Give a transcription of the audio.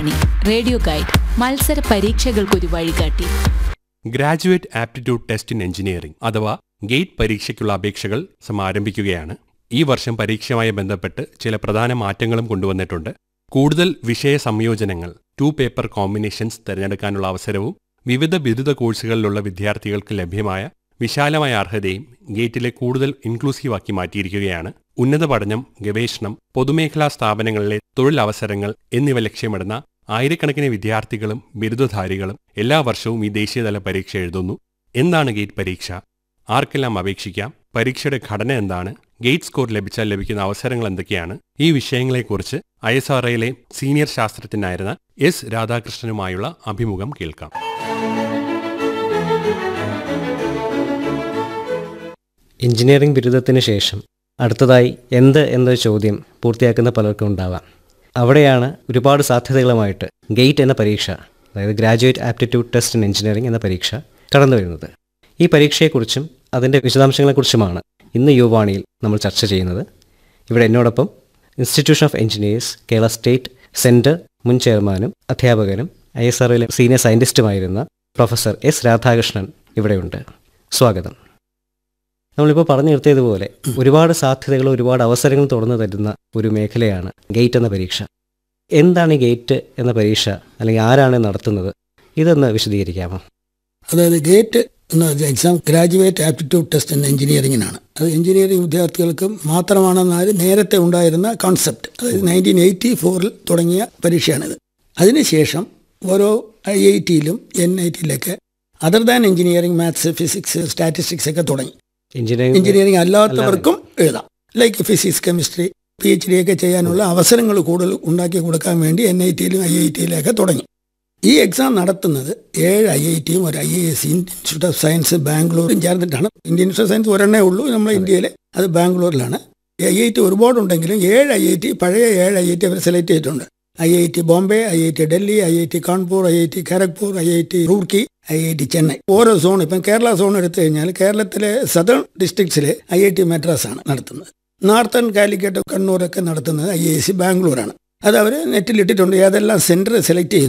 radio guide മത്സര പരീക്ഷകൾക്കൊരു വഴികാട്ടി graduate aptitude test in engineering അഥവാ ഗേറ്റ് പരീക്ഷയ്ക്കുള്ള അപേക്ഷകൾ സമാരംഭിക്കുകയാണ് ഈ വർഷം പരീക്ഷയുമായി ബന്ധപ്പെട്ട് ചില പ്രധാന മാറ്റങ്ങളും കൊണ്ടുവന്നിട്ടുണ്ട് കൂടുതൽ വിഷയ സംയോജനങ്ങൾ ടു പേപ്പർ കോമ്പിനേഷൻസ് തിരഞ്ഞെടുക്കാനുള്ള അവസരവും വിവിധ ബിരുദ കോഴ്സുകളിലുള്ള വിദ്യാർത്ഥികൾക്ക് ലഭ്യമായ വിശാലമായ അർഹതയും ഗേറ്റിലെ കൂടുതൽ ഇൻക്ലൂസീവാക്കി മാറ്റിയിരിക്കുകയാണ് ഉന്നത പഠനം ഗവേഷണം പൊതുമേഖലാ സ്ഥാപനങ്ങളിലെ തൊഴിലവസരങ്ങൾ എന്നിവ ലക്ഷ്യമിടുന്ന ആയിരക്കണക്കിന് വിദ്യാർത്ഥികളും ബിരുദധാരികളും എല്ലാ വർഷവും ഈ ദേശീയതല പരീക്ഷ എഴുതുന്നു എന്താണ് ഗേറ്റ് പരീക്ഷ ആർക്കെല്ലാം അപേക്ഷിക്കാം പരീക്ഷയുടെ ഘടന എന്താണ് ഗേറ്റ് സ്കോർ ലഭിച്ചാൽ ലഭിക്കുന്ന അവസരങ്ങൾ എന്തൊക്കെയാണ് ഈ വിഷയങ്ങളെക്കുറിച്ച് ഐ എസ് ആർ സീനിയർ ശാസ്ത്രജ്ഞനായിരുന്ന എസ് രാധാകൃഷ്ണനുമായുള്ള അഭിമുഖം കേൾക്കാം എഞ്ചിനീയറിംഗ് ബിരുദത്തിന് ശേഷം അടുത്തതായി എന്ത് എന്നൊരു ചോദ്യം പൂർത്തിയാക്കുന്ന പലർക്കും ഉണ്ടാവാം അവിടെയാണ് ഒരുപാട് സാധ്യതകളുമായിട്ട് ഗേറ്റ് എന്ന പരീക്ഷ അതായത് graduate aptitude test in engineering എന്ന പരീക്ഷ കടന്നു വരുന്നത് ഈ പരീക്ഷയെക്കുറിച്ചും അതിൻ്റെ വിശദാംശങ്ങളെക്കുറിച്ചുമാണ് ഇന്ന് യുവാണിയിൽ നമ്മൾ ചർച്ച ചെയ്യുന്നത് ഇവിടെ എന്നോടൊപ്പം institution of engineers Kerala state centre മുൻ ചെയർമാനും അധ്യാപകനും ഐ എസ് ആർഒയിലെ സീനിയർ സയൻറ്റിസ്റ്റുമായിരുന്ന പ്രൊഫസർ എസ് രാധാകൃഷ്ണൻ ഇവിടെയുണ്ട് സ്വാഗതം നമ്മളിപ്പോൾ പറഞ്ഞു നിർത്തിയതുപോലെ ഒരുപാട് സാധ്യതകൾ ഒരുപാട് അവസരങ്ങൾ തുറന്നു തരുന്ന ഒരു മേഖലയാണ് ഗേറ്റ് എന്ന പരീക്ഷ എന്താണ് ഈ ഗേറ്റ് എന്ന പരീക്ഷ അല്ലെങ്കിൽ ആരാണ് നടത്തുന്നത് ഇതൊന്ന് വിശദീകരിക്കാമോ അതായത് ഗേറ്റ് എന്ന എക്സാം ഗ്രാജുവേറ്റ് ആപ്റ്റിറ്റ്യൂഡ് ടെസ്റ്റ് എന്ന എഞ്ചിനീയറിംഗിനാണ് അത് എഞ്ചിനീയറിംഗ് വിദ്യാർത്ഥികൾക്ക് മാത്രമാണെന്നാൽ നേരത്തെ ഉണ്ടായിരുന്ന കോൺസെപ്റ്റ് അതായത് നയൻറ്റീൻ എയ്റ്റി ഫോറിൽ തുടങ്ങിയ പരീക്ഷയാണിത് അതിനുശേഷം ഓരോ ഐ ഐ ടിയിലും എൻ ഐ ടിയിലൊക്കെ other than engineering maths physics statistics ഒക്കെ തുടങ്ങി എഞ്ചിനീയറിംഗ് എഞ്ചിനീയറിംഗ് അല്ലാത്തവർക്കും എഴുതാം like physics chemistry P H D ഒക്കെ ചെയ്യാനുള്ള അവസരങ്ങൾ കൂടുതൽ ഉണ്ടാക്കി കൊടുക്കാൻ വേണ്ടി എൻ ഐ ടിയിലും ഐ ഐ ടിയിലൊക്കെ തുടങ്ങി ഈ എക്സാം നടത്തുന്നത് ഏഴ് ഐ ഐ ടിയും ഒരു I I S institute of science ബാംഗ്ലൂരും ചേർന്നിട്ടാണ് ഇന്ത്യൻ ഇൻസ്റ്റിറ്റ്യൂട്ട് ഓഫ് സയൻസ് ഒരെണ്ണേ ഉള്ളൂ നമ്മുടെ ഇന്ത്യയിൽ അത് ബാംഗ്ലൂരിലാണ് ഐ ഐ ടി ഒരുപാടുണ്ടെങ്കിലും ഏഴ് ഐ ഐ ടി പഴയ ഏഴ് ഐ ഐ ടി അവർ സെലക്ട് ചെയ്തിട്ടുണ്ട് I I T Bombay I I T Delhi I I T Kanpur I I T Kharagpur I I T Roorkee I I T Chennai ഓരോ സോൺ ഇപ്പം കേരള സോൺ എടുത്തു കഴിഞ്ഞാൽ കേരളത്തിലെ സദേൺ ഡിസ്ട്രിക്ട്സിലെ ഐ ഐ ടി മദ്രാസ് ആണ് നടത്തുന്നത് നോർത്തേൺ കാലിക്കറ്റ് കണ്ണൂരൊക്കെ നടത്തുന്നത് ഐ ഐ സി ബാംഗ്ലൂരാണ് അത് അവർ നെറ്റിൽ ഇട്ടിട്ടുണ്ട് ഏതെല്ലാം സെൻറ്റർ സെലക്ട് ചെയ്യുന്നു